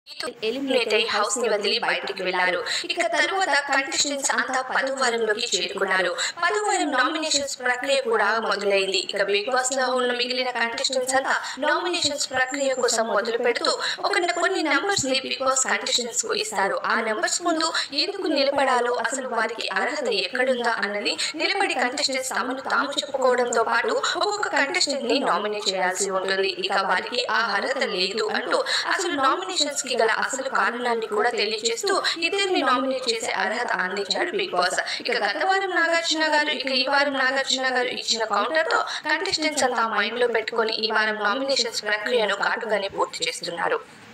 eliminate అయి house ని వదిలి బయటికి వెళ్లారు ఇక తరువాత కంటెస్టెంట్స్ అంతా పదవారంలోకి చేరుకున్నారు పదవారం నామినేషన్స్ ప్రక్రియ కూడా మొదలైంది ఇక బిగ్ బాస్ లో ఉన్న మిగిలిన కంటెస్టెంట్స్ అంతా నామినేషన్స్ ప్రక్రియ కోసం మొదలు పెడుతూ ఒక కొన్ని నంబర్స్ ని బిగ్ బాస్ కంటెస్టెంట్స్ కు ఇస్తారు ఆ నంబర్స్ ముందు ఎందుకు నిలబడాలో అసలు వారికి అర్హత ఎక్కడుందా అన్నది నిలబడి కంటెస్టెంట్స్ తమను తాము చెప్పుకోవడంతో పాటు ఒక్కొక్క కంటెస్టెంట్ ని నామినేట్ చేయాల్సి ఉంటుంది ఇక వారికి ఆ అర్హత లేదు అంటూ అసలు నామినేషన్స్ కి గల అసలు కారణాన్ని కూడా తెలియజేస్తూ ఇద్దరిని నామినేట్ చేసే అర్హత అందించాడు బిగ్ బాస్ ఇక గత వారం నాగార్జున గారు ఇక ఈ వారం నాగార్జున గారు ఇచ్చిన కౌంటర్ తో కంటెస్టెంట్స్ అంతా మైండ్ లో పెట్టుకొని ఈ వారం నామినేషన్స్ ప్రక్రియను కాటుగానే పూర్తి చేస్తున్నారు